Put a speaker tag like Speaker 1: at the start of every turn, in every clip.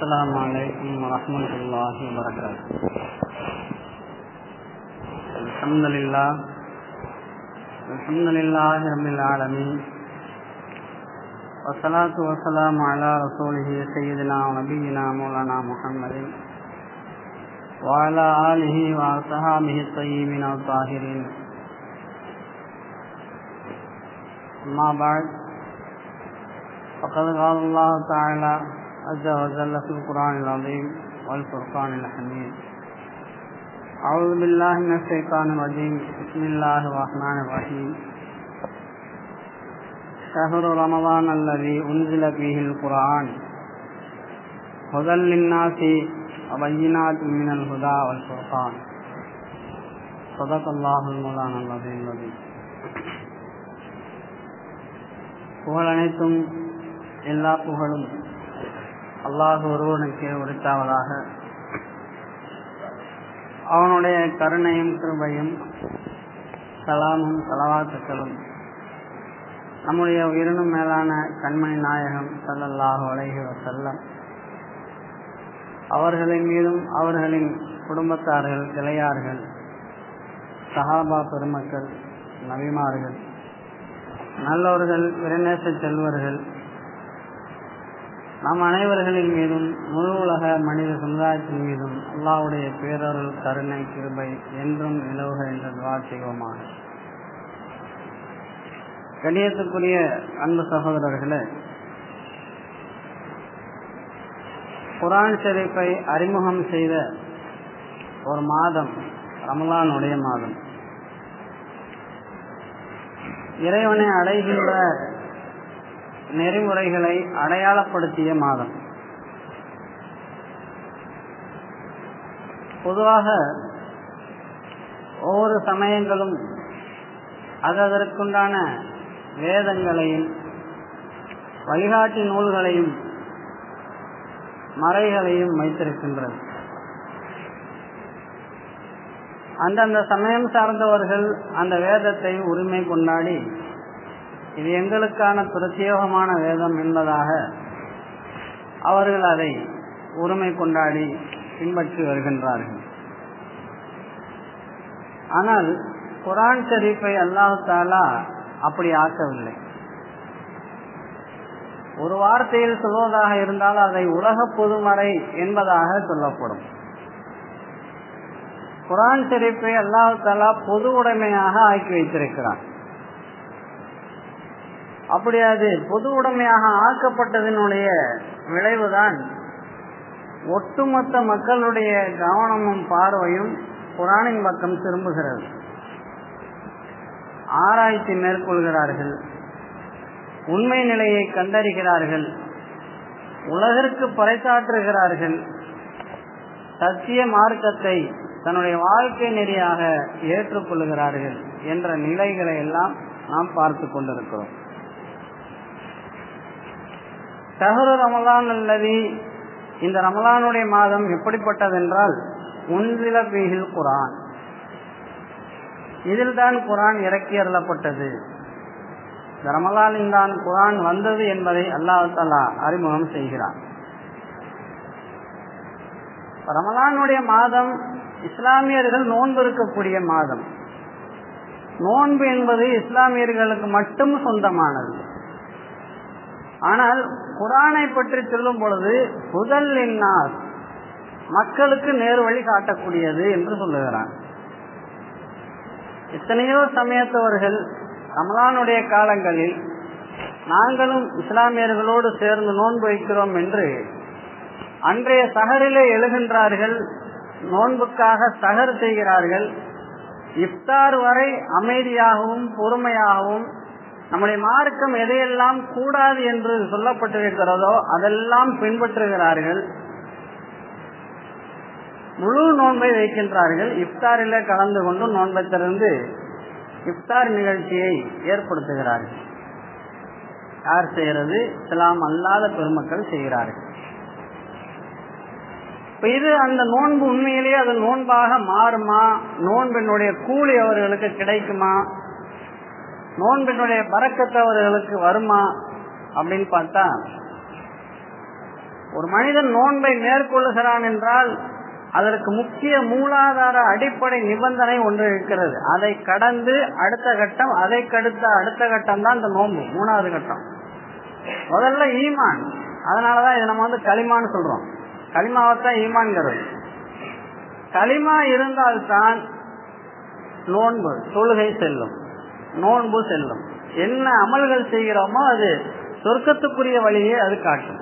Speaker 1: السلام عليكم ورحمة الله وبركاته الحمد لله الحمد لله رب العالمين والصلاة والسلام على رسوله سيدنا ونبينا مولانا محمد وعلى آله وصحابه الطيبين الطاهرين أما بعد فقد قال الله تعالى عز وجل في القرآن العظيم والفرقان الحميد أعوذ بالله من الشيطان الرجيم بسم الله الرحمن الرحيم شهر رمضان الذي أنزل فيه القرآن هدى للناس وبينات من الهدى والفرقان صدق الله المولانا العظيم العظيم புகழ் அனைத்தும் எல்லா புகழும் அல்லாஹ் ஒருவனுக்கு உரித்தாவதாக அவனுடைய கருணையும் கிருபையும் சலாமும் சலவாத்துக்களும் நம்முடைய உயிரினும் மேலான கண்மணி நாயகம் சல்லல்லாஹு அலைஹி வசல்லம் அவர்களின் மீதும் அவர்களின் குடும்பத்தார்கள் கிளையார்கள் சஹாபா பெருமக்கள் நபிமார்கள் நல்லவர்கள் இறைநேச செல்வர்கள் நம் அனைவர்களின் மீதும் முழு உலக மனித சமுதாயத்தின் மீதும் அல்லாவுடைய பேரருள் கருணை கிருபை என்றும் நிலவுக என்ற துவா செய்வோமாக கணியத்துக்குரிய அன்பு சகோதரர்களே குரான் ஷெரீஃபை அறிமுகம் செய்த ஒரு மாதம் ரமலானுடைய மாதம் இறைவனை அடைகின்ற நெறிமுறைகளை அடையாளப்படுத்திய மாதம் பொதுவாக ஒவ்வொரு சமயங்களும் அது அதற்குண்டான வேதங்களையும் வழிகாட்டி நூல்களையும் மறைகளையும் வைத்திருக்கின்றது அந்தந்த சமயம் சார்ந்தவர்கள் அந்த வேதத்தை உரிமை கொண்டாடி இது எங்களுக்கான பிரத்யேகமான வேதம் என்பதாக அவர்கள் அதை உரிமை கொண்டாடி பின்பற்றி வருகின்றார்கள் ஆனால் குரான் ஷரீஃபை அல்லாஹு தாலா அப்படி ஆக்கவில்லை ஒரு வார்த்தையில் சொல்வதாக இருந்தால் அதை உலக பொதுமறை என்பதாக சொல்லப்படும் குரான் ஷெரீஃபை அல்லாஹு தாலா பொது உடைமையாக ஆக்கி வைத்திருக்கிறான் அப்படி அது பொது உடைமையாக ஆக்கப்பட்டதனுடைய விளைவுதான் ஒட்டுமொத்த மக்களுடைய கவனமும் பார்வையும் குரானின் பக்கம் திரும்புகிறது ஆராய்ச்சி மேற்கொள்கிறார்கள் உண்மை நிலையை கண்டறிகிறார்கள் உலகிற்கு பறைசாற்றுகிறார்கள் சத்திய மார்க்கத்தை தன்னுடைய வாழ்க்கை நெறியாக ஏற்றுக்கொள்கிறார்கள் என்ற நிலைகளை எல்லாம் நாம் பார்த்து கொண்டிருக்கிறோம் சஹரு ரமலான் அல்லது இந்த ரமலானுடைய மாதம் எப்படிப்பட்டதென்றால் உன்சில பீகில் குரான் இதில் தான் குரான் இறக்கி அருளப்பட்டது இந்த ரமலானில் தான் குரான் வந்தது என்பதை அல்லாஹாலா அறிமுகம் செய்கிறார் ரமலானுடைய மாதம் இஸ்லாமியர்கள் நோன்பு இருக்கக்கூடிய மாதம் நோன்பு என்பது இஸ்லாமியர்களுக்கு மட்டும் சொந்தமானது ஆனால் குரானை பற்றி சொல்லும் பொழுது புதல் இன்னார் மக்களுக்கு நேர் வழி காட்டக்கூடியது என்று சொல்லுகிறான் எத்தனையோ சமயத்தவர்கள் ரமலானுடைய காலங்களில் நாங்களும் இஸ்லாமியர்களோடு சேர்ந்து நோன்பு வைக்கிறோம் என்று அன்றைய சகரிலே எழுகின்றார்கள் நோன்புக்காக சகர் செய்கிறார்கள் இஃப்தார் வரை அமைதியாகவும் பொறுமையாகவும் நம்முடைய மார்க்கம் எதையெல்லாம் கூடாது என்று சொல்லப்பட்டிருக்கிறதோ அதெல்லாம் பின்பற்றுகிறார்கள் முழு நோன்பை வைக்கின்றார்கள் இஃப்தாரில் கலந்து கொண்டு நோன்பை திறந்து இஃப்தார் நிகழ்ச்சியை ஏற்படுத்துகிறார்கள் யார் செய்கிறது இஸ்லாம் அல்லாத பெருமக்கள் செய்கிறார்கள் இது அந்த நோன்பு உண்மையிலேயே அது நோன்பாக மாறுமா நோன்பினுடைய கூலி அவர்களுக்கு கிடைக்குமா நோன்பினுடைய பறக்கத்து அவர்களுக்கு வருமா அப்படின்னு பார்த்தா ஒரு மனிதன் நோன்பை மேற்கொள்ளுகிறான் என்றால் அதற்கு முக்கிய மூலாதார அடிப்படை நிபந்தனை ஒன்று இருக்கிறது அதை கடந்து அடுத்த கட்டம் அதை கடுத்த அடுத்த கட்டம் தான் இந்த நோன்பு மூணாவது கட்டம் முதல்ல ஈமான் அதனாலதான் இதை நம்ம வந்து களிமான்னு சொல்றோம் களிமாவைத்தான் ஈமான்கிறது களிமா இருந்தால்தான் நோன்பு தொழுகை செல்லும் நோன்பு செல்லும் என்ன அமல்கள் செய்கிறோமோ அது சொர்க்கத்துக்குரிய வழியை அது காட்டும்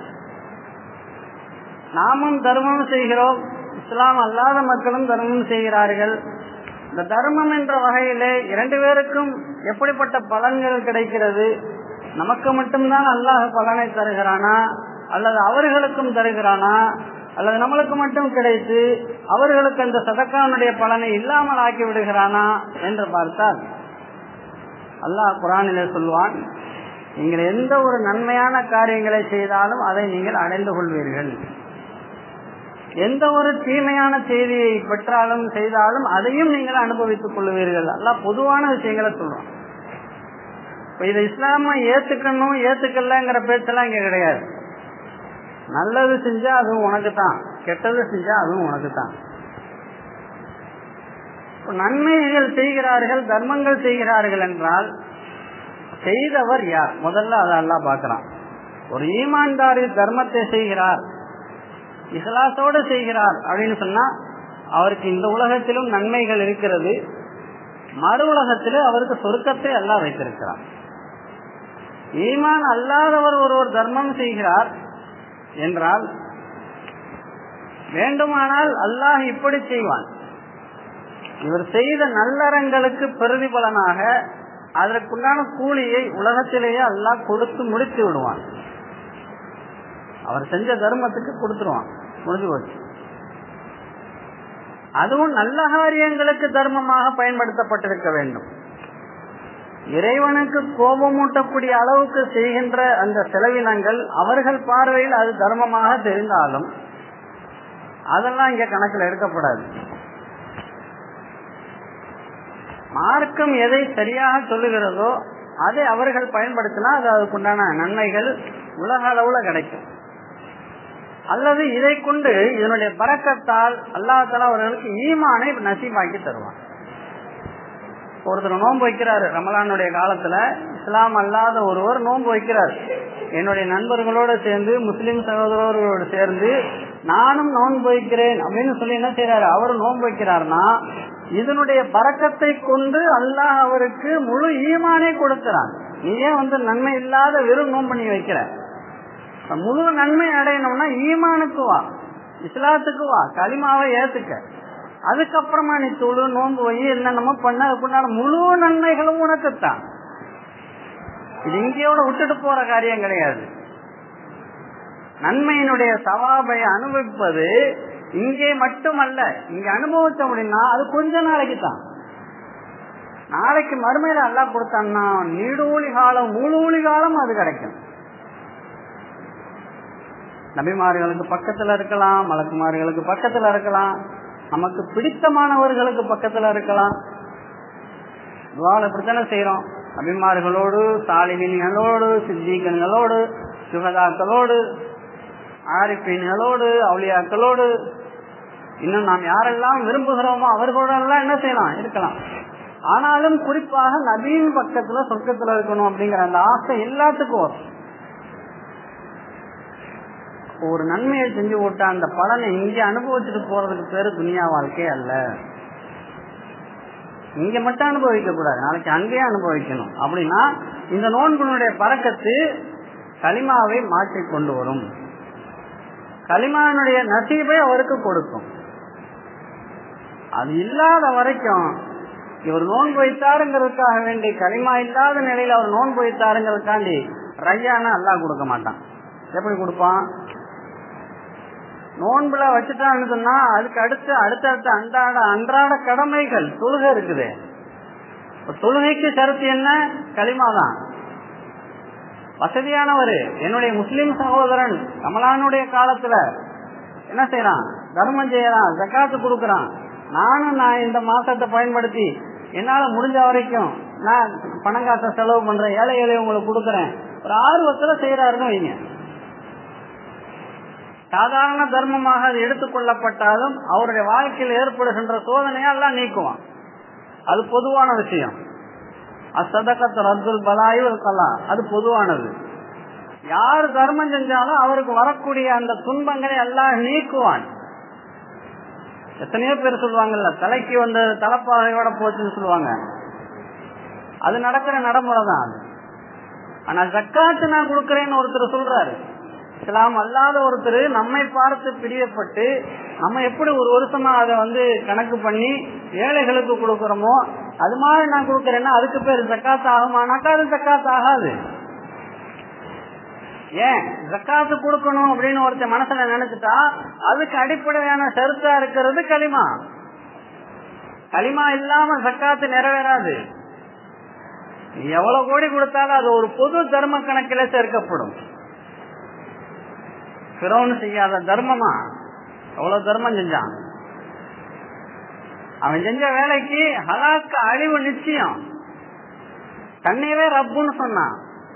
Speaker 1: நாமும் தர்மம் செய்கிறோம் இஸ்லாம் அல்லாத மக்களும் தர்மம் செய்கிறார்கள் இந்த தர்மம் என்ற வகையிலே இரண்டு பேருக்கும் எப்படிப்பட்ட பலன்கள் கிடைக்கிறது நமக்கு மட்டும்தான் அல்லாஹ் பலனை தருகிறானா அல்லது அவர்களுக்கும் தருகிறானா அல்லது நம்மளுக்கு மட்டும் கிடைத்து அவர்களுக்கு அந்த சதக்கானுடைய பலனை இல்லாமல் ஆக்கி விடுகிறானா என்று பார்த்தால் அல்லாஹ் குரானிலே சொல்வான் நீங்கள் எந்த ஒரு நன்மையான காரியங்களை செய்தாலும் அதை நீங்கள் அடைந்து கொள்வீர்கள் எந்த ஒரு தீமையான செய்தியை பெற்றாலும் செய்தாலும் அதையும் நீங்கள் அனுபவித்துக் கொள்வீர்கள் எல்லாம் பொதுவான விஷயங்களை சொல்றோம் இப்ப இதை இஸ்லாம ஏத்துக்கணும் ஏத்துக்கலங்கிற பேச்செல்லாம் இங்க கிடையாது நல்லது செஞ்சா அதுவும் உனக்கு தான் கெட்டது செஞ்சா அதுவும் உனக்கு தான் நன்மைகள் செய்கிறார்கள் தர்மங்கள் செய்கிறார்கள் என்றால் செய்தவர் யார் முதல்ல அதெல்லாம் பார்க்கிறான் ஒரு ஈமான்தாரி தர்மத்தை செய்கிறார் இஹலாசோடு செய்கிறார் அப்படின்னு சொன்னா அவருக்கு இந்த உலகத்திலும் நன்மைகள் இருக்கிறது மறு உலகத்திலே அவருக்கு சொருக்கத்தை எல்லாம் வைத்திருக்கிறார் ஈமான் அல்லாதவர் ஒருவர் தர்மம் செய்கிறார் என்றால் வேண்டுமானால் அல்லாஹ் இப்படி செய்வான் இவர் செய்த நல்லறங்களுக்கு பிரதிபலனாக அதற்குண்டான கூலியை உலகத்திலேயே அல்லாஹ் கொடுத்து முடித்து விடுவான் அவர் செஞ்ச தர்மத்துக்கு கொடுத்துருவான் முடிஞ்சு போச்சு அதுவும் நல்ல காரியங்களுக்கு தர்மமாக பயன்படுத்தப்பட்டிருக்க வேண்டும் இறைவனுக்கு கோபமூட்டக்கூடிய அளவுக்கு செய்கின்ற அந்த செலவினங்கள் அவர்கள் பார்வையில் அது தர்மமாக தெரிந்தாலும் அதெல்லாம் இங்க கணக்கில் எடுக்கப்படாது மார்க்கம் எதை சரியாக சொல்லுகிறதோ அதை அவர்கள் பயன்படுத்தினா அது அதுக்குண்டான நன்மைகள் உலக அளவுல கிடைக்கும் அல்லது இதை கொண்டு இதனுடைய பறக்கத்தால் அல்லாஹால அவர்களுக்கு ஈமானை நசீபாக்கி தருவான் ஒருத்தர் நோன்பு வைக்கிறாரு ரமலானுடைய காலத்துல இஸ்லாம் அல்லாத ஒருவர் நோன்பு வைக்கிறார் என்னுடைய நண்பர்களோட சேர்ந்து முஸ்லிம் சகோதரர்களோடு சேர்ந்து நானும் நோன்பு வைக்கிறேன் அப்படின்னு சொல்லி என்ன செய்யறாரு அவர் நோன்பு வைக்கிறார்னா இதனுடைய பறக்கத்தை கொண்டு அல்லாஹ் அவருக்கு முழு ஈமானை கொடுக்கிறான் நீ ஏன் வந்து நன்மை இல்லாத வெறும் நோன்பு நீ வைக்கிற முழு நன்மை அடையணும்னா ஈமானுக்கு வா இஸ்லாத்துக்கு வா களிமாவை ஏத்துக்க அதுக்கப்புறமா நீ தொழு நோன்பு வை என்னென்னமோ பண்ண அதுக்குண்டான முழு நன்மைகளும் உனக்குத்தான் இது இங்கேயோட விட்டுட்டு போற காரியம் கிடையாது நன்மையினுடைய சவாபை அனுபவிப்பது இங்கே மட்டுமல்ல இங்க அனுபவிச்ச அப்படின்னா அது கொஞ்ச நாளைக்கு தான் நாளைக்கு மறுமையில அல்லா கொடுத்தான்னா நீடூழி காலம் மூலூழி காலம் அது கிடைக்கும் நபிமார்களுக்கு பக்கத்துல இருக்கலாம் மலக்குமார்களுக்கு பக்கத்துல இருக்கலாம் நமக்கு பிடித்தமானவர்களுக்கு பக்கத்துல இருக்கலாம் துவால இப்படித்தானே செய்யறோம் அபிமார்களோடு சாலிகின்களோடு சித்திகன்களோடு சுகதாக்களோடு ஆரிப்பீன்களோடு அவுளியாக்களோடு இன்னும் நாம் யாரெல்லாம் விரும்புகிறோமோ அவர்களோடெல்லாம் என்ன செய்யலாம் இருக்கலாம் ஆனாலும் குறிப்பாக நபீன் பக்கத்துல சொர்க்கத்துல இருக்கணும் அப்படிங்கிற அந்த ஆசை எல்லாத்துக்கும் வரும் ஒரு நன்மையை செஞ்சு போட்டா அந்த பலனை இங்க அனுபவிச்சுட்டு போறதுக்கு பேரு துணியா வாழ்க்கை அல்ல இங்க மட்டும் அனுபவிக்க கூடாது நாளைக்கு அங்கேயே அனுபவிக்கணும் அப்படின்னா இந்த நோன்பினுடைய பறக்கத்து களிமாவை மாற்றி கொண்டு வரும் களிமானுடைய நசீபை அவருக்கு கொடுக்கும் அது இல்லாத வரைக்கும் இவர் நோன்பு வைத்தாருங்கிறதுக்காக வேண்டி களிமா இல்லாத நிலையில அவர் நோன்பு வைத்தாருங்கிறதுக்காண்டி ரையான அல்லா கொடுக்க மாட்டான் எப்படி கொடுப்பான் நோன்புல வச்சுட்டான்னு சொன்னா அதுக்கு அடுத்து அடுத்தடுத்த அன்றாட அன்றாட கடமைகள் தொழுகை இருக்குது தொழுகைக்கு கருத்து என்ன களிமா தான் வசதியானவர் என்னுடைய முஸ்லிம் சகோதரன் கமலானுடைய காலத்துல என்ன செய்யறான் தர்மம் செய்யறான் ஜக்காத்து கொடுக்கறான் நானும் நான் இந்த மாசத்தை பயன்படுத்தி என்னால முடிஞ்ச வரைக்கும் நான் பணங்காசை செலவு பண்றேன் ஏழை ஏழை உங்களுக்கு கொடுக்கறேன் ஒரு ஆர்வத்துல செய்யறாருன்னு வைங்க சாதாரண தர்மமாக அது எடுத்துக்கொள்ளப்பட்டாலும் அவருடைய வாழ்க்கையில் ஏற்படுகின்ற சோதனையை எல்லாம் நீக்குவான் அது பொதுவான விஷயம் அசதகத் ரத்துல் பலாயு கலா அது பொதுவானது யார் தர்மம் செஞ்சாலும் அவருக்கு வரக்கூடிய அந்த துன்பங்களை எல்லாம் நீக்குவான் எத்தனையோ பேர் சொல்லுவாங்கல்ல தலைக்கு வந்த தலைப்பாகையோட போச்சுன்னு சொல்லுவாங்க அது நடக்கிற நடைமுறை தான் அது ஆனா ஜக்காத்து நான் கொடுக்கறேன்னு ஒருத்தர் சொல்றாரு இஸ்லாம் அல்லாத ஒருத்தர் நம்மை பார்த்து பிரியப்பட்டு நம்ம எப்படி ஒரு வருஷமா அதை வந்து கணக்கு பண்ணி ஏழைகளுக்கு கொடுக்கறோமோ அது மாதிரி நான் கொடுக்கறேன்னா அதுக்கு பேர் ஜக்காத்து ஆகுமானாக்கா அது ஜக்காத்து ஆகாது ஏன் ஜக்காத்து கொடுக்கணும் அப்படின்னு ஒருத்தர் மனசுல நினைச்சிட்டா அதுக்கு அடிப்படையான ஷருத்தா இருக்கிறது களிமா களிமா இல்லாம ஜக்காத்து நிறைவேறாது நீ எவ்வளவு கோடி கொடுத்தாலும் அது ஒரு பொது தர்ம கணக்கில சேர்க்கப்படும் பிறவனு செய்யாத தர்மமா எவ்வளவு தர்மம் செஞ்சான் அவன் செஞ்ச வேலைக்கு ஹலாக்கு அழிவு நிச்சயம் தண்ணீரே ரப்புன்னு சொன்னான்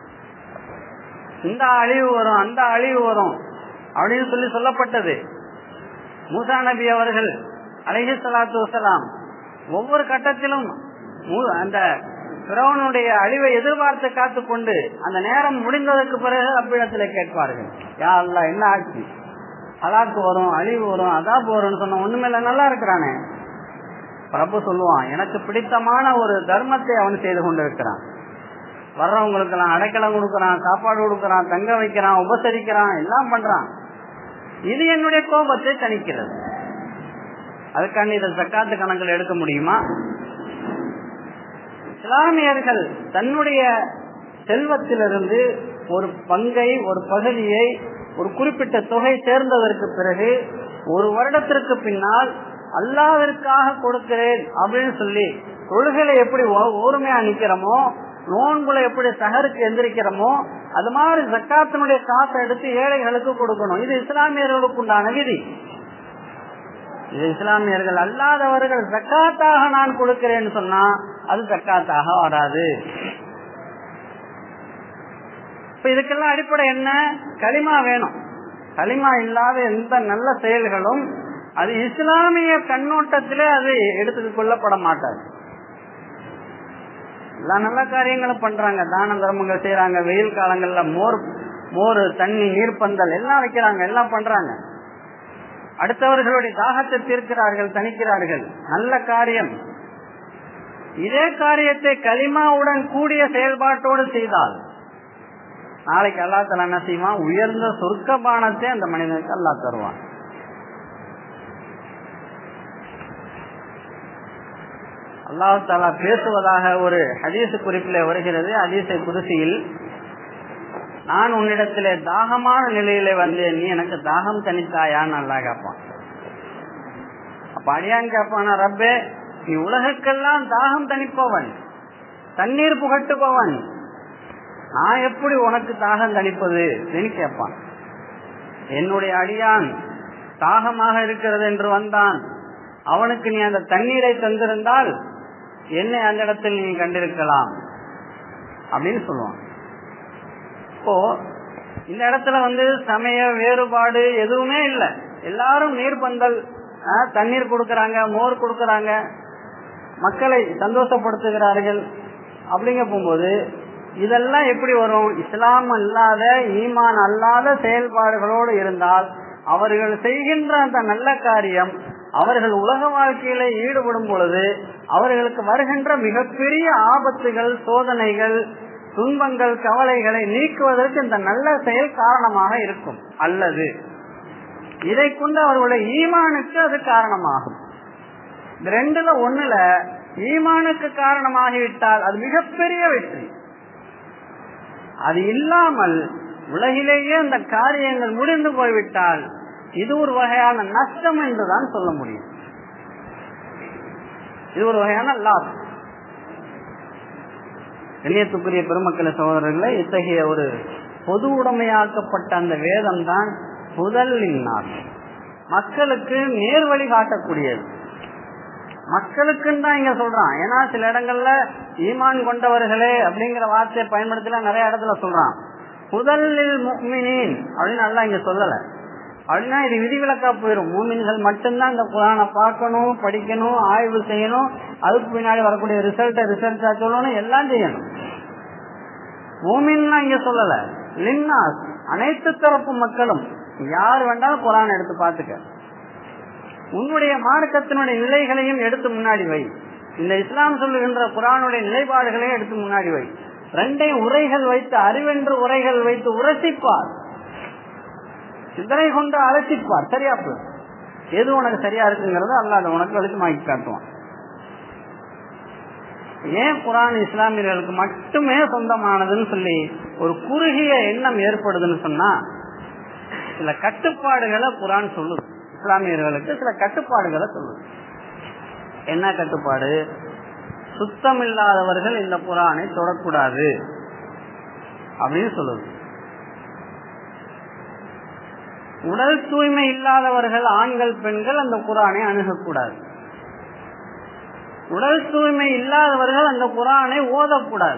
Speaker 1: இந்த அழிவு வரும் அந்த அழிவு வரும் அப்படின்னு சொல்லி சொல்லப்பட்டது மூசா நபி அவர்கள் அலஹி சலாத்து வசலாம் ஒவ்வொரு கட்டத்திலும் அந்த பிறவனுடைய அழிவை எதிர்பார்த்து காத்து கொண்டு அந்த நேரம் முடிந்ததற்கு பிறகு அவ்விடத்தில் கேட்பார்கள் யா அல்ல என்ன ஆச்சு ஹலாக்கு வரும் அழிவு வரும் அதாப் வரும்னு சொன்ன ஒண்ணுமே நல்லா இருக்கிறானே பிரபு சொல்லுவான் எனக்கு பிடித்தமான ஒரு தர்மத்தை அவன் செய்து கொண்டிருக்கிறான் வர்றவங்களுக்கு எல்லாம் அடைக்கலம் கொடுக்கறான் சாப்பாடு கொடுக்கறான் தங்க வைக்கிறான் உபசரிக்கிறான் எல்லாம் பண்றான் இது என்னுடைய கோபத்தை தணிக்கிறது அதுக்காண்டி இதை சக்காத்து கணக்கில் எடுக்க முடியுமா இஸ்லாமியர்கள் தன்னுடைய செல்வத்திலிருந்து ஒரு பங்கை ஒரு பகுதியை ஒரு குறிப்பிட்ட தொகை சேர்ந்ததற்கு பிறகு ஒரு வருடத்திற்கு பின்னால் அல்லாவிற்காக கொடுக்கிறேன் அப்படின்னு சொல்லி தொழுகையில எப்படி ஓர்மையா நிக்கிறோமோ நோன்புல எப்படி சகருக்கு எந்திரிக்கிறோமோ அது மாதிரி ஜக்காத்தினுடைய காசை எடுத்து ஏழைகளுக்கு கொடுக்கணும் இது இஸ்லாமியர்களுக்கு உண்டான விதி இது இஸ்லாமியர்கள் அல்லாதவர்கள் ஜக்காத்தாக நான் கொடுக்கிறேன்னு சொன்னா அது ஜக்காத்தாக வராது இப்ப இதுக்கெல்லாம் அடிப்படை என்ன களிமா வேணும் களிமா இல்லாத எந்த நல்ல செயல்களும் அது இஸ்லாமிய கண்ணோட்டத்திலே அது எடுத்துக் கொள்ளப்பட மாட்டாது எல்லா நல்ல காரியங்களும் பண்றாங்க தான தர்மங்கள் செய்யறாங்க வெயில் காலங்கள்ல மோர் மோர் தண்ணி நீர்ப்பந்தல் எல்லாம் வைக்கிறாங்க எல்லாம் பண்றாங்க அடுத்தவர்களுடைய தாகத்தை தீர்க்கிறார்கள் தணிக்கிறார்கள் நல்ல காரியம் இதே காரியத்தை களிமாவுடன் கூடிய செயல்பாட்டோடு செய்தால் நாளைக்கு அல்லா தலா என்ன செய்வான் உயர்ந்த சொர்க்க பானத்தை அந்த மனிதனுக்கு அல்லா தருவான் அல்லாஹ் தாலா பேசுவதாக ஒரு ஹதீசு குறிப்பில் வருகிறது ஹதீசை குதிசியில் நான் உன்னிடத்திலே தாகமான நிலையில வந்தேன் நீ எனக்கு தாகம் தனித்தாயான்னு நல்லா கேட்பான் அப்ப அடியான் கேட்பானா ரப்பே நீ உலகுக்கெல்லாம் தாகம் தணிப்பவன் தண்ணீர் புகட்டுபவன் நான் எப்படி உனக்கு தாகம் தணிப்பது கேட்பான் என்னுடைய அடியான் தாகமாக இருக்கிறது என்று வந்தான் அவனுக்கு நீ அந்த தண்ணீரை தந்திருந்தால் என்னை அந்த இடத்தில் நீ கண்டிருக்கலாம் அப்படின்னு சொல்லுவான் இப்போ இந்த இடத்துல வந்து சமய வேறுபாடு எதுவுமே இல்லை எல்லாரும் நீர்பந்தல் தண்ணீர் கொடுக்கறாங்க மோர் கொடுக்கறாங்க மக்களை சந்தோஷப்படுத்துகிறார்கள் அப்படிங்க போகும்போது இதெல்லாம் எப்படி வரும் இஸ்லாம் அல்லாத ஈமான் அல்லாத செயல்பாடுகளோடு இருந்தால் அவர்கள் செய்கின்ற அந்த நல்ல காரியம் அவர்கள் உலக வாழ்க்கையில ஈடுபடும் பொழுது அவர்களுக்கு வருகின்ற மிகப்பெரிய ஆபத்துகள் சோதனைகள் துன்பங்கள் கவலைகளை நீக்குவதற்கு இந்த நல்ல செயல் காரணமாக இருக்கும் அல்லது இதை கொண்டு அவர்களுடைய ஈமானுக்கு அது காரணமாகும் இந்த ரெண்டுல ஒண்ணுல ஈமானுக்கு காரணமாகிவிட்டால் அது மிகப்பெரிய வெற்றி அது இல்லாமல் உலகிலேயே அந்த காரியங்கள் முடிந்து போய்விட்டால் இது ஒரு வகையான நஷ்டம் என்றுதான் சொல்ல முடியும் இது ஒரு வகையான லாஸ் கண்ணியத்துக்குரிய பெருமக்கள சகோதரர்களை இத்தகைய ஒரு பொது உடைமையாக்கப்பட்ட அந்த வேதம் தான் முதலின் நாள் மக்களுக்கு நேர்வழி காட்டக்கூடியது மக்களுக்குன்னு தான் இங்க சொல்றான் ஏன்னா சில இடங்கள்ல ஈமான் கொண்டவர்களே அப்படிங்கிற வார்த்தையை பயன்படுத்தல நிறைய இடத்துல சொல்றான் முதலில் முக்மினின் அப்படின்னு நல்லா இங்க சொல்லல அப்படின்னா இது விதிவிலக்கா போயிடும் மூமின்கள் மட்டும்தான் இந்த குரானை பார்க்கணும் படிக்கணும் ஆய்வு செய்யணும் அதுக்கு பின்னாடி வரக்கூடிய ரிசல்ட்டை ரிசல்ட்டா சொல்லணும் எல்லாம் செய்யணும் மூமின்லாம் இங்க சொல்லல லின்னாஸ் அனைத்து தரப்பு மக்களும் யார் வேண்டாலும் குரான் எடுத்து பார்த்துக்க உன்னுடைய மார்க்கத்தினுடைய நிலைகளையும் எடுத்து முன்னாடி வை இந்த இஸ்லாம் சொல்லுகின்ற குரானுடைய நிலைப்பாடுகளையும் எடுத்து முன்னாடி வை ரெண்டையும் உரைகள் வைத்து அறிவென்று உரைகள் வைத்து உரசிப்பார் சிந்தனை கொண்டு அலசிப்பார் சரியா போய் எது உனக்கு சரியா இருக்குங்கிறத அல்ல அதை உனக்கு வெளிச்சமாக்கி காட்டுவான் ஏன் குரான் இஸ்லாமியர்களுக்கு மட்டுமே சொந்தமானதுன்னு சொல்லி ஒரு குறுகிய எண்ணம் ஏற்படுதுன்னு சொன்னா சில கட்டுப்பாடுகளை குரான் சொல்லுது இஸ்லாமியர்களுக்கு சில கட்டுப்பாடுகளை சொல்லுது என்ன கட்டுப்பாடு சுத்தம் இல்லாதவர்கள் இந்த குரானை தொடக்கூடாது அப்படின்னு சொல்லுது உடல் தூய்மை இல்லாதவர்கள் ஆண்கள் பெண்கள் அந்த குரானை அணுகக்கூடாது உடல் தூய்மை இல்லாதவர்கள் அந்த குரானை ஓதக்கூடாது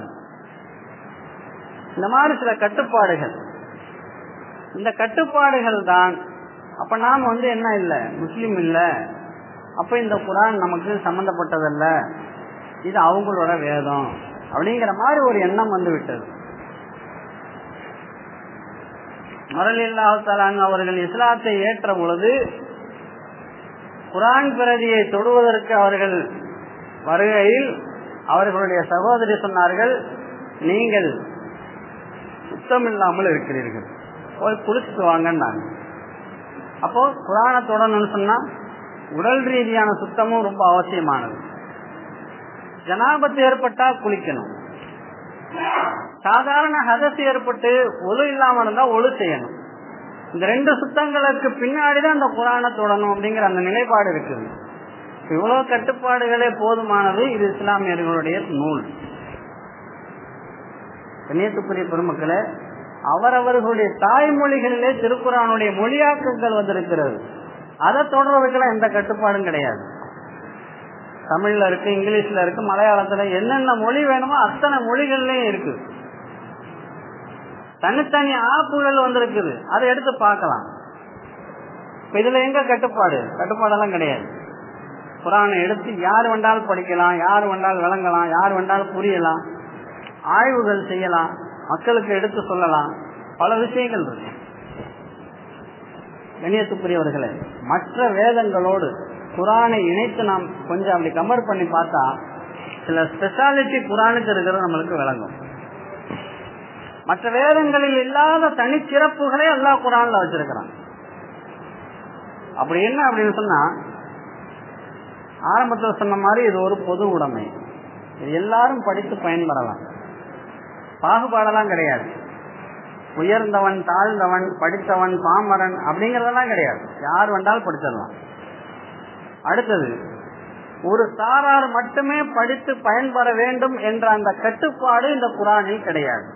Speaker 1: இந்த மாதிரி சில கட்டுப்பாடுகள் இந்த கட்டுப்பாடுகள் தான் அப்ப நாம் வந்து என்ன இல்லை முஸ்லீம் இல்ல அப்ப இந்த குரான் நமக்கு சம்பந்தப்பட்டதல்ல இது அவங்களோட வேதம் அப்படிங்கிற மாதிரி ஒரு எண்ணம் வந்து விட்டது மரலில்லாஹாலான் அவர்கள் இஸ்லாத்தை ஏற்ற பொழுது குரான் பிரதியை தொடுவதற்கு அவர்கள் வருகையில் அவர்களுடைய சகோதரி சொன்னார்கள் நீங்கள் சுத்தம் இல்லாமல் இருக்கிறீர்கள் போய் குளிச்சுட்டு வாங்கன்னாங்க அப்போ குரான தொடரணும்னு சொன்னா உடல் ரீதியான சுத்தமும் ரொம்ப அவசியமானது ஜனாபத்து ஏற்பட்டா குளிக்கணும் சாதாரண ஹதஸ் ஏற்பட்டு ஒழு இல்லாம இருந்தா ஒழு செய்யணும் இந்த ரெண்டு சுத்தங்களுக்கு பின்னாடிதான் அந்த குரானை தொடணும் அப்படிங்கிற அந்த நிலைப்பாடு இருக்குது இவ்வளவு கட்டுப்பாடுகளே போதுமானது இது இஸ்லாமியர்களுடைய நூல் கண்ணியத்துக்குரிய பெருமக்களே அவரவர்களுடைய தாய்மொழிகளிலே திருக்குறானுடைய மொழியாக்கங்கள் வந்திருக்கிறது அதை தொடர்றதுக்கெல்லாம் எந்த கட்டுப்பாடும் கிடையாது தமிழ்ல இருக்கு இங்கிலீஷ்ல இருக்கு மலையாளத்துல என்னென்ன மொழி வேணுமோ அத்தனை மொழிகள்லயும் இருக்கு தனித்தனி ஆப்புகள் வந்திருக்குது அதை எடுத்து பார்க்கலாம் இதுல எங்க கட்டுப்பாடு கட்டுப்பாடெல்லாம் கிடையாது குரானை எடுத்து யார் வேண்டாலும் படிக்கலாம் யார் வேண்டாலும் விளங்கலாம் யார் வேண்டாலும் புரியலாம் ஆய்வுகள் செய்யலாம் மக்களுக்கு எடுத்து சொல்லலாம் பல விஷயங்கள் இருக்கு கணியத்துக்குரியவர்களே மற்ற வேதங்களோடு குரானை இணைத்து நாம் கொஞ்சம் அப்படி கம்பேர் பண்ணி பார்த்தா சில ஸ்பெஷாலிட்டி குரானுக்கு இருக்கிறது நம்மளுக்கு விளங்கும் மற்ற வேதங்களில் இல்லாத தனிச்சிறப்புகளே எல்லா குரான்ல வச்சிருக்கிறான் அப்படி என்ன அப்படின்னு சொன்னா ஆரம்பத்தில் சொன்ன மாதிரி இது ஒரு பொது உடைமை இது எல்லாரும் படித்து பயன்பெறலாம் பாகுபாடெல்லாம் கிடையாது உயர்ந்தவன் தாழ்ந்தவன் படித்தவன் பாமரன் அப்படிங்கறதெல்லாம் கிடையாது யார் வேண்டாலும் படிச்சிடலாம் அடுத்தது ஒரு சாரார் மட்டுமே படித்து பயன்பெற வேண்டும் என்ற அந்த கட்டுப்பாடு இந்த குரானில் கிடையாது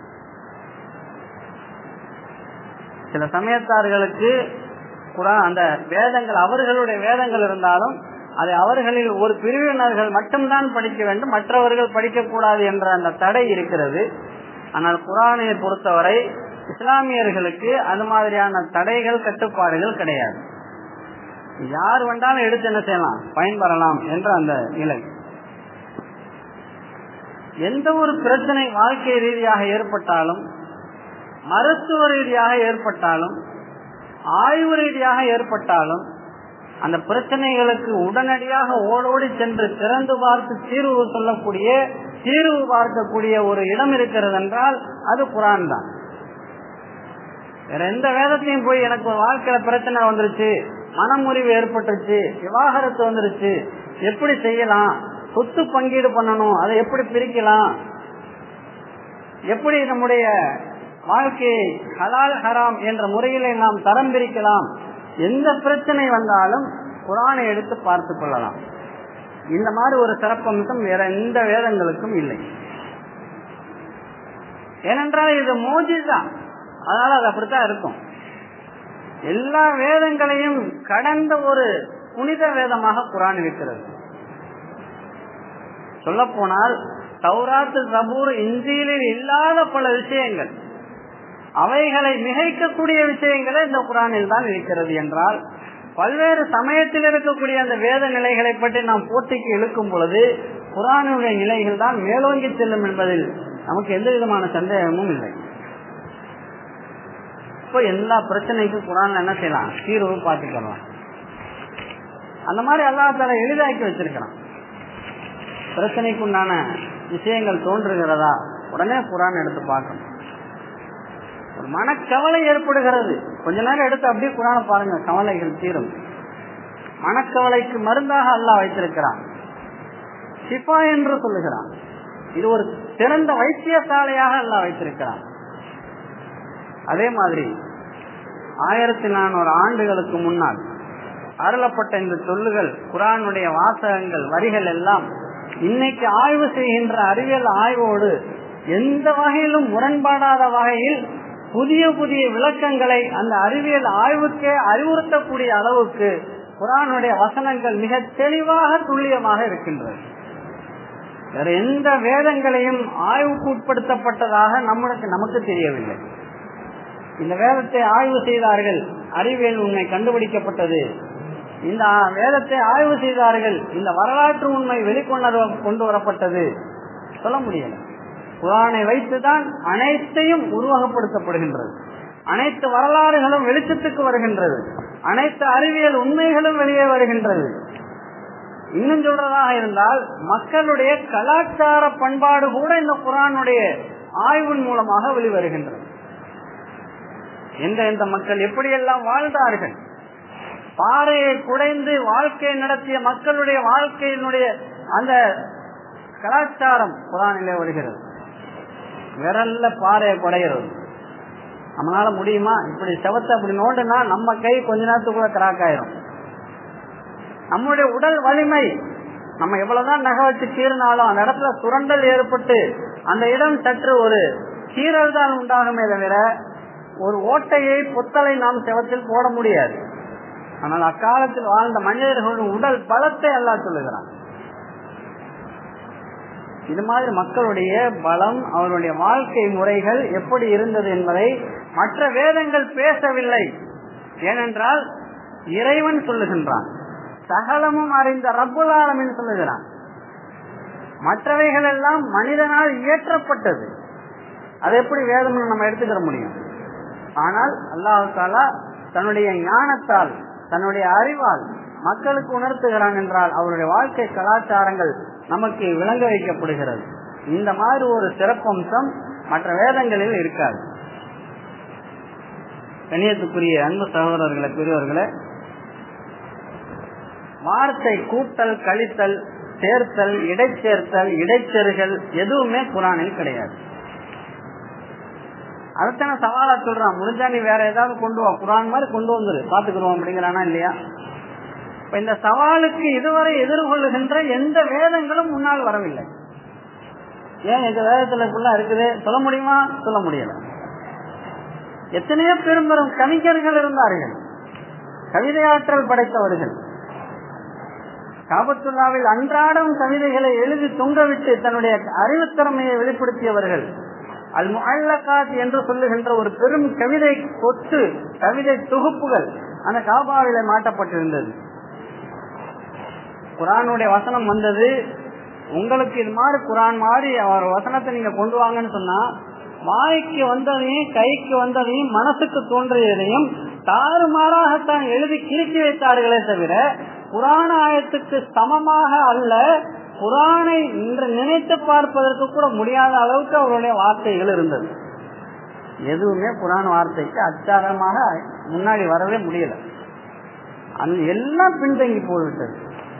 Speaker 1: சில சமயத்தார்களுக்கு குரான் அந்த வேதங்கள் அவர்களுடைய வேதங்கள் இருந்தாலும் அதை அவர்களில் ஒரு பிரிவினர்கள் மட்டும்தான் படிக்க வேண்டும் மற்றவர்கள் படிக்கக்கூடாது என்ற அந்த தடை இருக்கிறது ஆனால் குரானை பொறுத்தவரை இஸ்லாமியர்களுக்கு அது மாதிரியான தடைகள் கட்டுப்பாடுகள் கிடையாது யார் வேண்டாலும் எடுத்து என்ன செய்யலாம் பயன்பெறலாம் என்ற அந்த நிலை எந்த ஒரு பிரச்சனை வாழ்க்கை ரீதியாக ஏற்பட்டாலும் மருத்துவ ரீதியாக ஏற்பட்டாலும் ஆய்வு ரீதியாக ஏற்பட்டாலும் அந்த பிரச்சனைகளுக்கு உடனடியாக ஓடோடி சென்று திறந்து பார்த்து தீர்வு சொல்லக்கூடிய தீர்வு பார்க்கக்கூடிய ஒரு இடம் இருக்கிறது என்றால் அது குரான் தான் வேற எந்த வேதத்தையும் போய் எனக்கு ஒரு வாழ்க்கையில பிரச்சனை வந்துருச்சு மனமுறிவு ஏற்பட்டுருச்சு விவாகரத்து வந்துருச்சு எப்படி செய்யலாம் சொத்து பங்கீடு பண்ணணும் அதை எப்படி பிரிக்கலாம் எப்படி நம்முடைய வாழ்க்கையை ஹலால் ஹராம் என்ற முறையிலே நாம் தரம் பிரிக்கலாம் எந்த பிரச்சனை வந்தாலும் குரானை எடுத்து பார்த்து கொள்ளலாம் இந்த மாதிரி ஒரு சிறப்பம்சம் வேற எந்த வேதங்களுக்கும் இல்லை ஏனென்றால் இது மோஜிதான் அதனால அது அப்படித்தான் இருக்கும் எல்லா வேதங்களையும் கடந்த ஒரு புனித வேதமாக குரான் இருக்கிறது சொல்ல போனால் சௌராத்து சபூர் இந்தியிலில் இல்லாத பல விஷயங்கள் அவைகளை மிகைக்கக்கூடிய விஷயங்களே இந்த குரானில் தான் இருக்கிறது என்றால் பல்வேறு சமயத்தில் இருக்கக்கூடிய அந்த வேத நிலைகளை பற்றி நாம் போட்டிக்கு இழுக்கும் பொழுது குரானுடைய நிலைகள் தான் மேலோங்கி செல்லும் என்பதில் நமக்கு எந்த விதமான சந்தேகமும் இல்லை இப்போ எல்லா பிரச்சனைக்கும் குரான் என்ன செய்யலாம் தீர்வு பார்த்துக்கலாம் அந்த மாதிரி அல்லாத்தால எளிதாக்கி வச்சிருக்கிறான் பிரச்சனைக்கு உண்டான விஷயங்கள் தோன்றுகிறதா உடனே குரான் எடுத்து பார்க்கணும் ஒரு மனக்கவலை ஏற்படுகிறது கொஞ்ச நேரம் எடுத்து அப்படியே குரான பாருங்க கவலைகள் தீரும் மனக்கவலைக்கு மருந்தாக அல்லாஹ் வைத்திருக்கிறான் ஷிஃபா என்று சொல்லுகிறான் இது ஒரு சிறந்த வைத்தியசாலையாக அல்லாஹ் வைத்திருக்கிறான் அதே மாதிரி ஆயிரத்தி நானூறு ஆண்டுகளுக்கு முன்னால் அருளப்பட்ட இந்த சொல்லுகள் குரானுடைய வாசகங்கள் வரிகள் எல்லாம் இன்னைக்கு ஆய்வு செய்கின்ற அறிவியல் ஆய்வோடு எந்த வகையிலும் முரண்பாடாத வகையில் புதிய புதிய விளக்கங்களை அந்த அறிவியல் ஆய்வுக்கே அறிவுறுத்தக்கூடிய அளவுக்கு குரானுடைய வசனங்கள் மிக தெளிவாக துல்லியமாக இருக்கின்றது வேற எந்த வேதங்களையும் ஆய்வுக்கு உட்படுத்தப்பட்டதாக நம்மளுக்கு நமக்கு தெரியவில்லை இந்த வேதத்தை ஆய்வு செய்தார்கள் அறிவியல் உண்மை கண்டுபிடிக்கப்பட்டது இந்த வேதத்தை ஆய்வு செய்தார்கள் இந்த வரலாற்று உண்மை வெளிக்கொண்டு கொண்டு வரப்பட்டது சொல்ல முடியல குரானை வைத்துதான் அனைத்தையும் உருவகப்படுத்தப்படுகின்றது அனைத்து வரலாறுகளும் வெளிச்சத்துக்கு வருகின்றது அனைத்து அறிவியல் உண்மைகளும் வெளியே வருகின்றது இன்னும் சொல்றதாக இருந்தால் மக்களுடைய கலாச்சார பண்பாடு கூட இந்த குரானுடைய ஆய்வின் மூலமாக வெளிவருகின்றது எந்த எந்த மக்கள் எப்படியெல்லாம் வாழ்ந்தார்கள் பாறையை குடைந்து வாழ்க்கை நடத்திய மக்களுடைய வாழ்க்கையினுடைய அந்த கலாச்சாரம் குரானிலே வருகிறது விரல்ல பாறையை குடையிறது நம்மளால முடியுமா இப்படி செவத்தை அப்படி நோண்டுனா நம்ம கை கொஞ்ச நேரத்துக்குள்ள கிராக் ஆயிரும் நம்முடைய உடல் வலிமை நம்ம எவ்வளவுதான் நகை வச்சு கீறினாலும் அந்த இடத்துல சுரண்டல் ஏற்பட்டு அந்த இடம் சற்று ஒரு கீறல் தான் உண்டாகுமே தவிர ஒரு ஓட்டையை பொத்தலை நாம் செவத்தில் போட முடியாது ஆனால் அக்காலத்தில் வாழ்ந்த மனிதர்களுடைய உடல் பலத்தை அல்லா சொல்லுகிறான் இது மாதிரி மக்களுடைய பலம் அவருடைய வாழ்க்கை முறைகள் எப்படி இருந்தது என்பதை மற்ற வேதங்கள் பேசவில்லை ஏனென்றால் இறைவன் சொல்லுகின்றான் சகலமும் அறிந்த ரப்புல் ஆலமின் சொல்லுகிறான் மற்றவைகள் எல்லாம் மனிதனால் இயற்றப்பட்டது அது எப்படி வேதம் நம்ம எடுத்துக்கிற முடியும் ஆனால் அல்லாஹு தாலா தன்னுடைய ஞானத்தால் தன்னுடைய அறிவால் மக்களுக்கு உணர்த்துகிறான் என்றால் அவருடைய வாழ்க்கை கலாச்சாரங்கள் நமக்கு விளங்க வைக்கப்படுகிறது இந்த மாதிரி ஒரு சிறப்பம்சம் மற்ற வேதங்களில் இருக்காது கணியத்துக்குரிய அன்பு சகோதரர்களை பெரியவர்களே வார்த்தை கூட்டல் கழித்தல் சேர்த்தல் இடைச்சேர்த்தல் இடைச்செருகள் எதுவுமே குரானில் கிடையாது அதுதானே சவாலா சொல்றான் முடிஞ்சா நீ வேற ஏதாவது கொண்டு வா குரான் மாதிரி கொண்டு வந்துரு பாத்துக்கிறோம் அப்படிங்கிறானா இல்லையா இப்ப இந்த சவாலுக்கு இதுவரை எதிர்கொள்ளுகின்ற எந்த வேதங்களும் முன்னால் வரவில்லை ஏன் எங்க வேதத்துல ஃபுல்லா இருக்குது சொல்ல முடியுமா சொல்ல முடியல எத்தனையோ பெரும் பெரும் கவிஞர்கள் இருந்தார்கள் கவிதையாற்றல் படைத்தவர்கள் காபத்துல்லாவில் அன்றாடம் கவிதைகளை எழுதி தொங்கவிட்டு தன்னுடைய அறிவுத்திறமையை வெளிப்படுத்தியவர்கள் அல் முல்லகாத் என்று சொல்லுகின்ற ஒரு பெரும் கவிதை கொத்து கவிதை தொகுப்புகள் அந்த காபாவில மாட்டப்பட்டிருந்தது குரானுடைய வசனம் வந்தது உங்களுக்கு இது மாதிரி குரான் மாதிரி அவர் வசனத்தை நீங்க கொண்டு வாங்கன்னு சொன்னா வாய்க்கு வந்ததையும் கைக்கு வந்ததையும் மனசுக்கு தோன்றியதையும் தாறுமாறாகத்தான் எழுதி கிறுக்கி வைத்தார்களே தவிர புராண ஆயத்துக்கு சமமாக அல்ல குரானை இன்று நினைத்து பார்ப்பதற்கு கூட முடியாத அளவுக்கு அவருடைய வார்த்தைகள் இருந்தது எதுவுமே புராண வார்த்தைக்கு அச்சாரமாக முன்னாடி வரவே முடியல அந்த எல்லாம் பின்தங்கி போய்விட்டது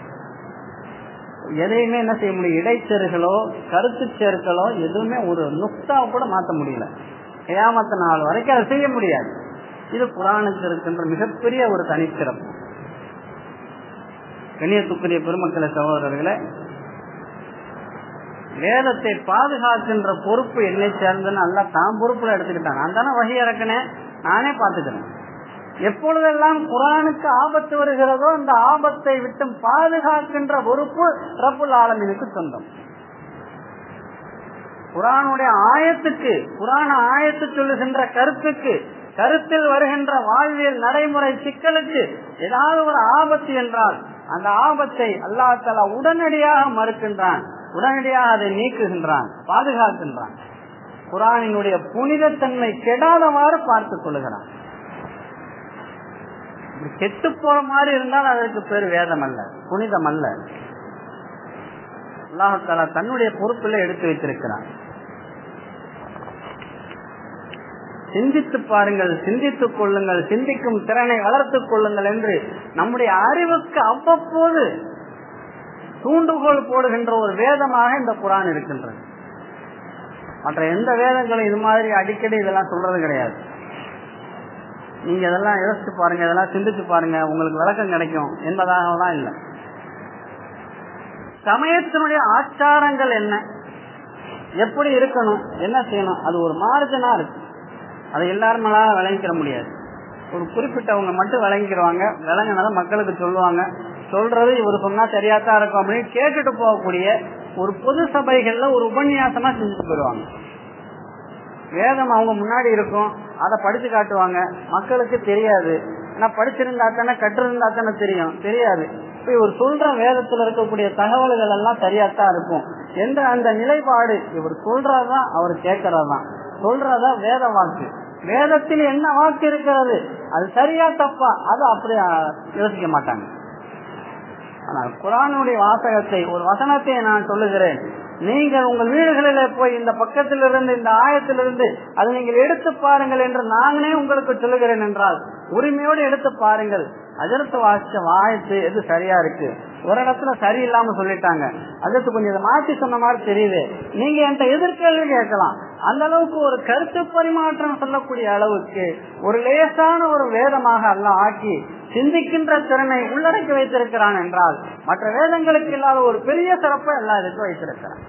Speaker 1: எதையுமே என்ன செய்ய முடியும் இடைச்செருகளோ கருத்து சேர்க்கலோ எதுவுமே ஒரு நுக்தாவை கூட மாற்ற முடியல ஏமாத்த நாள் வரைக்கும் அதை செய்ய முடியாது இது புராணத்தில் இருக்கின்ற மிகப்பெரிய ஒரு தனிச்சிறப்பு கண்ணியத்துக்குரிய பெருமக்களை சகோதரர்களே வேதத்தை பாதுகாக்கின்ற பொறுப்பு என்னை சேர்ந்துன்னு அல்ல தான் பொறுப்புல எடுத்துக்கிட்டான் நான் தானே வகை இறக்கினேன் நானே பாத்துக்கிறேன் எப்பொழுதெல்லாம் குரானுக்கு ஆபத்து வருகிறதோ அந்த ஆபத்தை விட்டு பாதுகாக்கின்ற பொறுப்பு ரப்புல் ஆலமினுக்கு சொந்தம் குரானுடைய ஆயத்துக்கு குரான ஆயத்து சொல்லுகின்ற கருத்துக்கு கருத்தில் வருகின்ற வாழ்வியல் நடைமுறை சிக்கலுக்கு ஏதாவது ஒரு ஆபத்து என்றால் அந்த ஆபத்தை அல்லா தலா உடனடியாக மறுக்கின்றான் உடனடியாக அதை நீக்குகின்றான் பாதுகாக்கின்றான் குரானினுடைய புனிதத்தன்மை கெடாதவாறு பார்த்துக் கொள்ளுகிறான் கெட்டு போற மாதிரி இருந்தால் அதற்கு பேர் வேதம் அல்ல புனிதம் அல்ல அல்லாஹால தன்னுடைய பொறுப்பில் எடுத்து வைத்திருக்கிறான் சிந்தித்து பாருங்கள் சிந்தித்துக் கொள்ளுங்கள் சிந்திக்கும் திறனை வளர்த்துக் கொள்ளுங்கள் என்று நம்முடைய அறிவுக்கு அவ்வப்போது தூண்டுகோல் போடுகின்ற ஒரு வேதமாக இந்த குரான் இருக்கின்றது மற்ற எந்த வேதங்களும் இது மாதிரி அடிக்கடி இதெல்லாம் சொல்றது கிடையாது நீங்க இதெல்லாம் யோசிச்சு பாருங்க இதெல்லாம் சிந்திச்சு பாருங்க உங்களுக்கு விளக்கம் கிடைக்கும் என்பதாகலாம் இல்லை சமயத்தினுடைய ஆச்சாரங்கள் என்ன எப்படி இருக்கணும் என்ன செய்யணும் அது ஒரு மார்ஜனா இருக்கு அதை எல்லாருமேலாம் விளங்கிக்கிற முடியாது ஒரு குறிப்பிட்டவங்க மட்டும் விளங்கிக்கிறவாங்க விளங்கினதை மக்களுக்கு சொல்லுவாங்க சொல்றது இவர் சொன்னா சரியாத்தான் இருக்கும் அப்படின்னு கேட்டுட்டு போகக்கூடிய ஒரு பொது சபைகள்ல ஒரு உபன்யாசமா செஞ்சுட்டு போயிடுவாங்க வேதம் அவங்க முன்னாடி இருக்கும் அதை படிச்சு காட்டுவாங்க மக்களுக்கு தெரியாது ஆனா படிச்சிருந்தா தானே கற்றிருந்தா தானே தெரியும் தெரியாது இப்ப இவர் சொல்ற வேதத்துல இருக்கக்கூடிய தகவல்கள் எல்லாம் சரியாத்தான் இருக்கும் என்ற அந்த நிலைப்பாடு இவர் சொல்றதுதான் அவர் கேட்கறதுதான் சொல்றதா வேத வாக்கு வேதத்தில் என்ன வாக்கு இருக்கிறது அது சரியா தப்பா அது அப்படி யோசிக்க மாட்டாங்க ஆனால் குரானுடைய வாசகத்தை ஒரு வசனத்தை நான் சொல்லுகிறேன் நீங்கள் உங்கள் வீடுகளிலே போய் இந்த பக்கத்திலிருந்து இந்த ஆயத்திலிருந்து அதை நீங்கள் எடுத்து பாருங்கள் என்று நாங்களே உங்களுக்கு சொல்லுகிறேன் என்றால் உரிமையோடு எடுத்து பாருங்கள் அதற்கு வாசிச்ச வாயத்து எது சரியா இருக்கு ஒரு இடத்துல சரியில்லாம சொல்லிட்டாங்க அதற்கு கொஞ்சம் இதை மாற்றி சொன்ன மாதிரி தெரியுது நீங்க என்கிட்ட எதிர்கேள்வி கேட்கலாம் அந்த அளவுக்கு ஒரு கருத்து பரிமாற்றம் சொல்லக்கூடிய அளவுக்கு ஒரு லேசான ஒரு வேதமாக அல்ல ஆக்கி சிந்திக்கின்ற திறனை உள்ளடக்கி வைத்திருக்கிறான் என்றால் மற்ற வேதங்களுக்கு இல்லாத ஒரு பெரிய சிறப்பை எல்லா இதுக்கும் வைத்திருக்கிறான்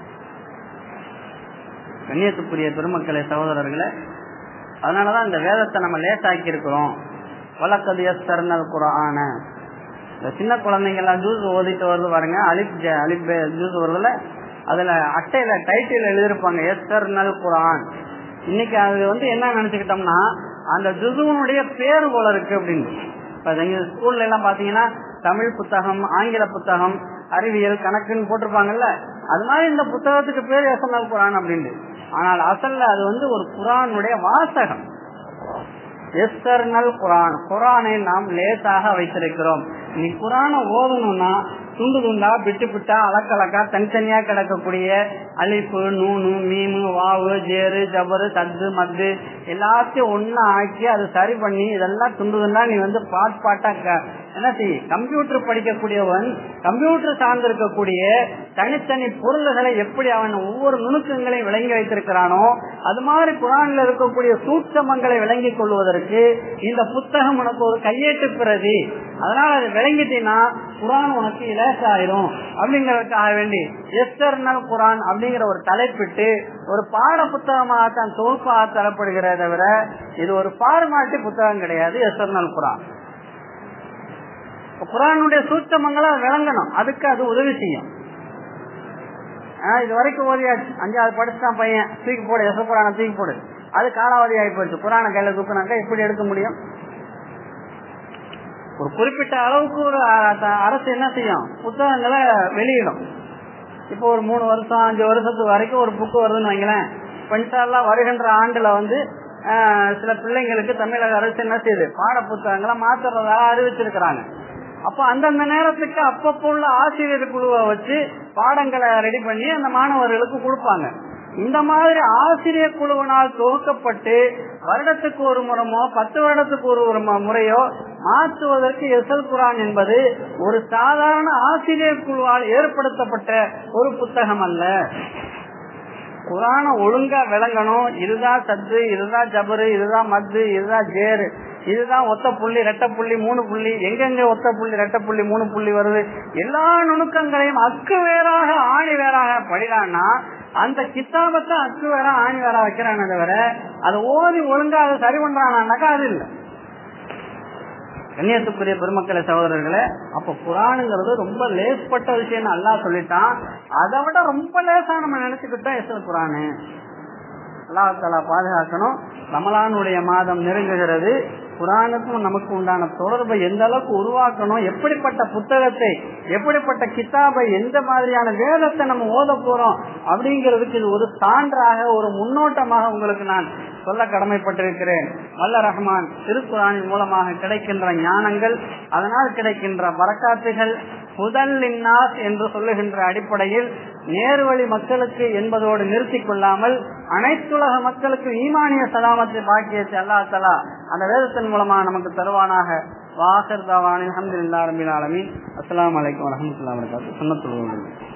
Speaker 1: கண்ணியத்துக்குரிய பெருமக்களே சகோதரர்களே அதனாலதான் இந்த வேதத்தை நம்ம லேசாக்கி இருக்கிறோம் வழக்கது எஸ் தருணல் குரான இந்த சின்ன குழந்தைங்க எல்லாம் ஜூஸ் ஓதிட்டு வருது பாருங்க அலிப் அலிப் ஜூஸ் வருதுல அதுல அட்டையில டைட்டில் எழுதிருப்பாங்க எஸ் தருணல் குரான் இன்னைக்கு அது வந்து என்ன நினைச்சுக்கிட்டோம்னா அந்த ஜுசுவனுடைய பேரு போல இருக்கு அப்படின்னு இப்ப ஸ்கூல்ல எல்லாம் பாத்தீங்கன்னா தமிழ் புத்தகம் ஆங்கில புத்தகம் அறிவியல் கணக்குன்னு போட்டிருப்பாங்கல்ல அது மாதிரி இந்த புத்தகத்துக்கு பேர் எஸ்என்எல் குரான் அப்படின்னு ஆனால் அசல்ல அது வந்து ஒரு குரானுடைய வாசகம் எஸ்டர்னல் குரான் குரானை நாம் லேசாக வைத்திருக்கிறோம் நீ குரானை ஓதணும்னா துண்டு துண்டா பிட்டு பிட்டா அலக்கலக்கா தனித்தனியா கிடக்கக்கூடிய அலிப்பு நூனு மீமு வாவு ஜேரு ஜபரு தத்து மத்து எல்லாத்தையும் ஒன்னா ஆக்கி அதை சரி பண்ணி இதெல்லாம் துண்டு துண்டா நீ வந்து பாட் பாட்டா என்ன செய்ய கம்ப்யூட்டர் படிக்கக்கூடியவன் கம்ப்யூட்டர் சார்ந்திருக்கக்கூடிய தனித்தனி பொருள்களை எப்படி அவன் ஒவ்வொரு நுணுக்கங்களையும் விளங்கி வைத்திருக்கிறானோ அது மாதிரி குரான்ல இருக்கக்கூடிய சூட்சமங்களை விளங்கி கொள்வதற்கு இந்த புத்தகம் உனக்கு ஒரு கையேட்டு பிரதி அதனால அதை விளங்கிட்டீங்கன்னா குரான் உனக்கு இலேசாயிரும் அப்படிங்கறதுக்காக வேண்டி எஸ்டர்னல் குரான் அப்படிங்கிற ஒரு தலைப்பிட்டு ஒரு பாட புத்தகமாக தான் தொகுப்பாக தரப்படுகிறத தவிர இது ஒரு பாடமாட்டி புத்தகம் கிடையாது எஸ்டர்னல் குரான் குரானுடைய சூட்சமங்களை விளங்கணும் அதுக்கு அது உதவி செய்யும் இது வரைக்கும் ஓதியாச்சு அஞ்சாவது படிச்சுட்டான் பையன் தூக்கி போடு எச குரான தூக்கி போடு அது காலாவதி ஆகி போயிடுச்சு குரான கையில தூக்குனாக்கா எப்படி எடுக்க முடியும் ஒரு குறிப்பிட்ட அளவுக்கு ஒரு அரசு என்ன செய்யும் புத்தகங்களை வெளியிடும் இப்போ ஒரு மூணு வருஷம் அஞ்சு வருஷத்துக்கு வரைக்கும் ஒரு புக்கு வருதுன்னு வைங்களேன் பெண்சாலாம் வருகின்ற ஆண்டுல வந்து சில பிள்ளைங்களுக்கு தமிழக அரசு என்ன செய்யுது பாட புத்தகங்களை மாத்துறதா அறிவிச்சிருக்கிறாங்க அப்ப அந்தந்த நேரத்துக்கு அப்பப்போ உள்ள ஆசிரியர் குழுவை வச்சு பாடங்களை ரெடி பண்ணி அந்த மாணவர்களுக்கு கொடுப்பாங்க இந்த மாதிரி ஆசிரியர் குழுவினால் தொகுக்கப்பட்டு வருடத்துக்கு ஒரு முறமோ பத்து வருடத்துக்கு ஒரு முறையோ மாற்றுவதற்கு எசல் குரான் என்பது ஒரு சாதாரண ஆசிரியர் குழுவால் ஏற்படுத்தப்பட்ட ஒரு புத்தகம் அல்ல குரான ஒழுங்கா விளங்கணும் இதுதான் சத்து இதுதான் ஜபரு இதுதான் மத்து இதுதான் ஜேரு இதுதான் ஒத்த புள்ளி ரெட்ட புள்ளி மூணு புள்ளி எங்கெங்க ஒத்த புள்ளி ரெட்ட புள்ளி மூணு புள்ளி வருது எல்லா நுணுக்கங்களையும் அக்கு வேறாக ஆணி வேறாக படிடான்னா அந்த கித்தாபத்தை அக்கு வேற ஆணி வேற வைக்கிறானே தவிர அதை ஓதி ஒழுங்கா அதை சரி பண்றானாக்கா அது இல்லை கண்ணியத்துக்குரிய பெருமக்களை சகோதரர்களே அப்ப குரானுங்கிறது ரொம்ப லேஸ்பட்ட விஷயம் அல்லாஹ் சொல்லிட்டான் அதை விட ரொம்ப லேசா நம்ம நினைச்சுக்கிட்டோம் எஸ் குரானு அல்லாஹாலா பாதுகாக்கணும் ரமலானுடைய மாதம் நெருங்குகிறது குரானுக்கும் நமக்கு உண்டான தொடர்பை எந்த அளவுக்கு உருவாக்கணும் எப்படிப்பட்ட புத்தகத்தை எப்படிப்பட்ட கிதாபை எந்த மாதிரியான வேதத்தை நம்ம ஓத போறோம் அப்படிங்கிறதுக்கு இது ஒரு சான்றாக ஒரு முன்னோட்டமாக உங்களுக்கு நான் சொல்ல கடமைப்பட்டிருக்கிறேன் வல்ல ரஹ்மான் திருக்குறானின் மூலமாக கிடைக்கின்ற ஞானங்கள் அதனால் கிடைக்கின்ற வரக்காத்துகள் முதல் இன்னாஸ் என்று சொல்லுகின்ற அடிப்படையில் நேர்வழி மக்களுக்கு என்பதோடு நிறுத்திக் கொள்ளாமல் அனைத்துலக மக்களுக்கு ஈமானிய சலாமத்தை பாக்கியத்தை அல்லா தலா அந்த வேதத்தின் மூலமாக நமக்கு தருவானாக வாசர் தாவானின் அஹமதுல்லா ரபில் ஆலமின் அஸ்லாம் வலைக்கம் வரமத்துல வரகாத்து சொன்னத்துள்ள